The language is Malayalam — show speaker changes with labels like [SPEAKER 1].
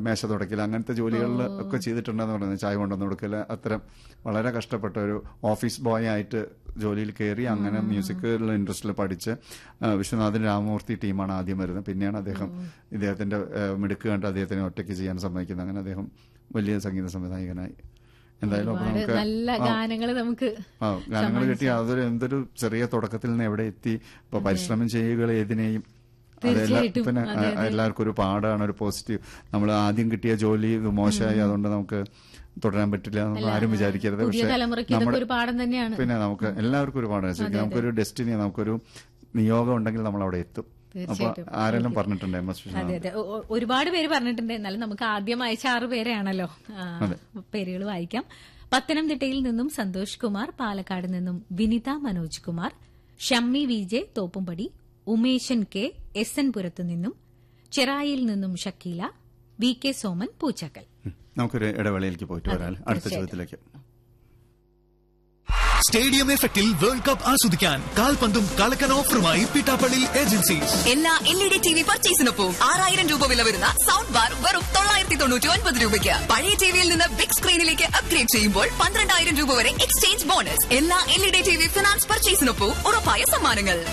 [SPEAKER 1] മേശ തുടക്കൽ അങ്ങനത്തെ ജോലികളിൽ ഒക്കെ ചെയ്തിട്ടുണ്ടെന്ന് പറയുന്നത് ചായ കൊണ്ടുവന്ന് കൊടുക്കൽ അത്തരം വളരെ കഷ്ടപ്പെട്ട ഒരു ഓഫീസ് ബോയ് ആയിട്ട് ജോലിയിൽ കയറി അങ്ങനെ മ്യൂസിക്കിലുള്ള ഇൻട്രസ്റ്റിൽ പഠിച്ച് ആ, വിശ്വനാഥൻ രാമമൂർത്തി ടീമാണ് ആദ്യം വരുന്നത് പിന്നെയാണ് അദ്ദേഹം ഇദ്ദേഹത്തിന്റെ ആ, മിടുക്ക് കണ്ട് അദ്ദേഹത്തിനെ ഒറ്റയ്ക്ക് ചെയ്യാൻ സമ്മതിക്കുന്നത് അങ്ങനെ അദ്ദേഹം വലിയ സംഗീത സംവിധായകനായി എന്തായാലും അപ്പൊ
[SPEAKER 2] ഒരുപാട്
[SPEAKER 1] നമുക്ക്
[SPEAKER 2] നല്ല ഗാനങ്ങൾ നമുക്ക്
[SPEAKER 1] ആ ഗാനങ്ങൾ കിട്ടി അതൊരു എന്തൊരു ചെറിയ തുടക്കത്തിൽ നിന്ന് എവിടെ എത്തി ഇപ്പൊ പരിശ്രമം ചെയ്യുക ഏതിനെയും അതെല്ലാം
[SPEAKER 2] തീർച്ചയായിട്ടും.
[SPEAKER 1] പിന്നെ
[SPEAKER 2] അതെ,
[SPEAKER 1] ആ, എല്ലാവർക്കും ഒരു പാടാണ് ഒരു പോസിറ്റീവ് നമ്മൾ ആദ്യം കിട്ടിയ ജോലി ഇത് മോശമായി അതുകൊണ്ട് നമുക്ക് തുടരാൻ പറ്റില്ല എന്നൊന്നും ആരും വിചാരിക്കരുത്
[SPEAKER 2] പുതിയ തലമുറയ്ക്ക് ഇതൊക്കെ ഒരു പാഠം തന്നെയാണ്
[SPEAKER 1] പിന്നെ നമുക്ക് എല്ലാവർക്കും ഒരു പാടാണ് ശരിക്കും നമുക്കൊരു ഡെസ്റ്റിനി നമുക്കൊരു നിയോഗം ഉണ്ടെങ്കിൽ നമ്മൾ അവിടെ എത്തും അപ്പൊ
[SPEAKER 2] തീർച്ചയായിട്ടും.
[SPEAKER 1] ആരെല്ലാം പറഞ്ഞിട്ടുണ്ട് എം എസ്
[SPEAKER 2] അതെ
[SPEAKER 1] വിശ്വനാഥ്
[SPEAKER 2] അതെ ഒ- ഒ- ഒരുപാട് പേര് പറഞ്ഞിട്ടുണ്ട് എന്നാലും നമുക്ക് ആദ്യം അയച്ച ആറ് പേരെയാണല്ലോ പേരുകൾ വായിക്കാം പത്തനംതിട്ടയിൽ നിന്നും സന്തോഷ് കുമാർ പാലക്കാട് നിന്നും Vinitha Manoj Kumar Shammi V J Thoppumpady Umeshan K S N പുരത്തു നിന്നും ചെറായിൽ നിന്നും ഷക്കീല വി കെ സോമൻ പൂച്ചക്കൽ
[SPEAKER 1] ഉം. നമുക്കൊരു ഇടവേളയിലേക്ക് പോയിട്ട് വരാം അടുത്ത ചോദ്യത്തിലേക്ക്
[SPEAKER 3] സ്റ്റേഡിയം എഫക്റ്റിൽ വേൾഡ് കപ്പ് ആസ്വദിക്കാൻ കാൽപന്തും കളക്കൻ ഓഫറുമായി പിട്ടാപ്പള്ളി ഏജൻസീസ്
[SPEAKER 4] എല്ലാ L E D T V പർച്ചേസിനൊപ്പം ആറായിരം രൂപ വില വരുന്ന സൗണ്ട് ബാർ വെറും തൊള്ളായിരത്തി തൊണ്ണൂറ്റി ഒൻപത് രൂപയ്ക്ക് പഴയ ടിവിയിൽ നിന്ന് ബിഗ് സ്ക്രീനിലേക്ക് അപ്ഗ്രേഡ് ചെയ്യുമ്പോൾ പന്ത്രണ്ടായിരം രൂപ വരെ എക്സ്ചേഞ്ച് ബോണസ് എല്ലാ L E D T V finance പർച്ചേസിനൊപ്പം ഉറപ്പായ സമ്മാനങ്ങൾ